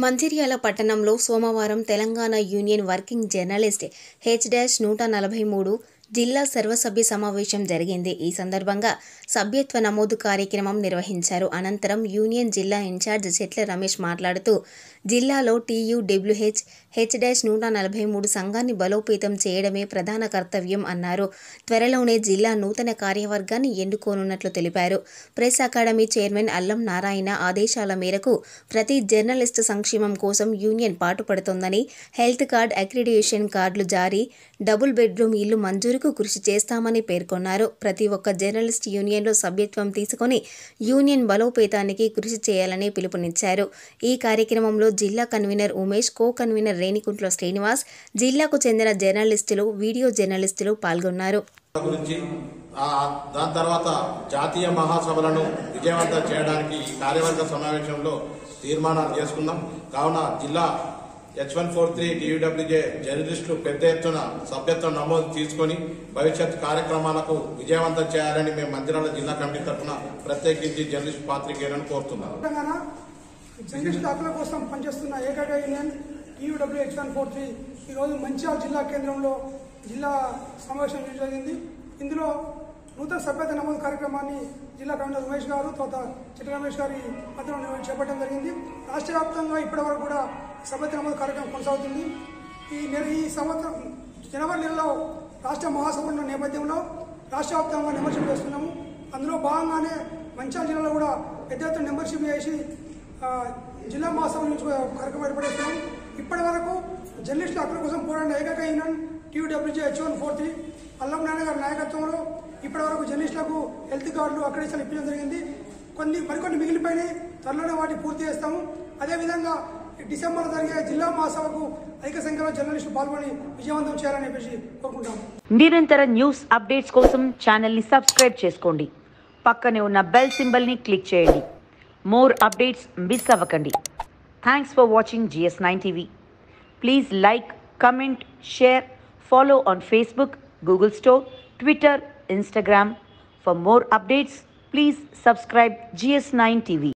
మంచిర్యాల పట్టణంలో సోమవారం Telangana union working journalist H dash నూట నలభై మూడు జిల్లా సర్వసభ్య సమావేశం జరిగింది ఈ సందర్భంగా సభ్యత్వ నమోదు కార్యక్రమం నిర్వహించారు అనంతరం యూనియన్ జిల్లా ఇన్ఛార్జ్ చెట్ల రమేష్ మాట్లాడుతూ జిల్లాలో టీయూడబ్ల్యూహెచ్ హెచ్ డాష్ నూట నలభై మూడు సంఘాన్ని బలోపేతం చేయడమే ప్రధాన కర్తవ్యం అన్నారు త్వరలోనే జిల్లా నూతన కార్యవర్గాన్ని ఎన్నుకోనున్నట్లు తెలిపారు ప్రెస్ అకాడమీ చైర్మన్ అల్లం నారాయణ ఆదేశాల మేరకు ప్రతి జర్నలిస్టు సంక్షేమం కోసం యూనియన్ పాటుపడుతోందని హెల్త్ కార్డ్ అక్రిడియేషన్ కార్డులు జారీ డబుల్ బెడ్రూమ్ ఇల్లు మంజూరుకు కృషి చేస్తామని పేర్కొన్నారు ప్రతి ఒక్క జర్నలిస్ట్ యూనియన్లో సభ్యత్వం తీసుకొని యూనియన్ బలోపేతానికి కృషి చేయాలని పిలుపునిచ్చారు ఈ కార్యక్రమంలో జిల్లా convener Umesh co convener Renikuntla Srinivas జిల్లాకు చెందిన జర్నలిస్టులు వీడియో జర్నలిస్టులు పాల్గొన్నారు గురించి ఆ, దాని తర్వాత జాతీయ మహాసభలను విజయవంతం చేయడానికి ఈ కార్యవర్గ సమావేశంలో తీర్మానాలు చేసుకున్నాం కావున జిల్లా H one four three DUWJ జర్నలిస్టులు పెద్ద ఎత్తున సభ్యత్వం నమోదు తీసుకొని భవిష్యత్ కార్యక్రమాలకు విజయవంతం చేయాలని మేము మందిరాల జిల్లా కమిటీ తరఫున ప్రత్యేకించి జర్నలిస్ట్ పాత్రికేయులను కోరుతున్నాం తెలంగాణ జర్నలిస్ట్ హక్కుల కోసం పనిచేస్తున్న ఏకైక union TUW H one four three ఈరోజు మంచిర్యాల జిల్లా కేంద్రంలో జిల్లా సమావేశం చేయడం జరిగింది ఇందులో నూతన సభ్యత నమోదు కార్యక్రమాన్ని జిల్లా కమిషనర్ ఉమేష్ గారు తర్వాత చిట్ట రమేష్ గారి మధ్యలో చేపట్టడం జరిగింది రాష్ట్ర వ్యాప్తంగా ఇప్పటి వరకు కూడా సభ్యత నమోదు కార్యక్రమం కొనసాగుతుంది ఈ నెల ఈ సంవత్సరం జనవరి నెలలో రాష్ట్ర మహాసభ ఉన్న నేపథ్యంలో రాష్ట్ర వ్యాప్తంగా మెంబర్షిప్ చేస్తున్నాము అందులో భాగంగానే మంచిర్యాల జిల్లాలో కూడా పెద్ద ఎత్తున మెంబర్షిప్ చేసి ఆ, జిల్లా మహాసభ నుంచి ఒక కార్యక్రమం ఏర్పడేస్తున్నాం ఇప్పటి వరకు జర్నలిస్టుల హక్కుల కోసం పోరాడిన ఏకైక union TUWJ H one four three Allam Narayana గారి నాయకత్వంలో ఇప్పటి వరకు జర్నలిస్టులకు హెల్త్ కార్డులు అక్రెడిషన్ ఇప్పించడం జరిగింది కొన్ని మరికొన్ని మిగిలిపోయినాయి త్వరలోనే వాటిని పూర్తి చేస్తాము అదేవిధంగా డిసెంబర్ జరిగే జిల్లా మహాసభకు అధిక సంఖ్యలో జర్నలిస్టులు పాల్గొని విజయవంతం చేయాలని చెప్పేసి కోరుకుంటాము నిరంతర న్యూస్ అప్డేట్స్ కోసం ఛానల్ని సబ్స్క్రైబ్ చేసుకోండి పక్కనే ఉన్న బెల్ సింబల్ని క్లిక్ చేయండి మోర్ అప్డేట్స్ మిస్ అవ్వకండి thanks for watching GS nine TV please like comment share follow on Facebook Google store Twitter Instagram for more updates please subscribe GS nine TV